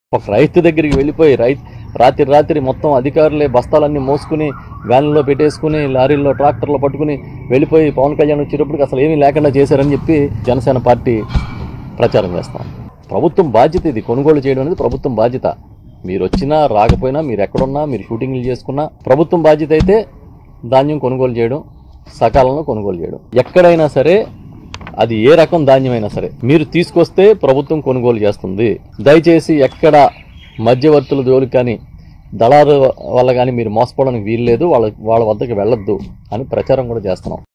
ఒక రైతు దగ్గరికి వెళ్ళిపోయి రైతు రాత్రి రాత్రి మొత్తం అధికారులే బస్తాలన్నీ మోసుకుని వ్యాన్లో పెట్టేసుకుని లారీల్లో ట్రాక్టర్లో పట్టుకుని వెళ్ళిపోయి పవన్ కళ్యాణ్ వచ్చేటప్పటికి అసలు ఏమీ లేకుండా చేశారని చెప్పి జనసేన పార్టీ ప్రచారం చేస్తాం ప్రభుత్వం బాధ్యత ఇది కొనుగోలు చేయడం అనేది ప్రభుత్వం బాధ్యత మీరు వచ్చినా రాకపోయినా మీరు ఎక్కడున్నా మీరు షూటింగ్లు చేసుకున్నా ప్రభుత్వం బాధ్యత అయితే ధాన్యం కొనుగోలు చేయడం సకాలంలో కొనుగోలు చేయడం ఎక్కడైనా సరే అది ఏ రకం ధాన్యమైనా సరే మీరు తీసుకొస్తే ప్రభుత్వం కొనుగోలు చేస్తుంది దయచేసి ఎక్కడ మధ్యవర్తుల జోలికి కానీ దళారు వల్ల కానీ మీరు మోసపోవడానికి వీల్లేదు వాళ్ళ వాళ్ళ వద్దకు వెళ్ళొద్దు అని ప్రచారం కూడా చేస్తున్నాం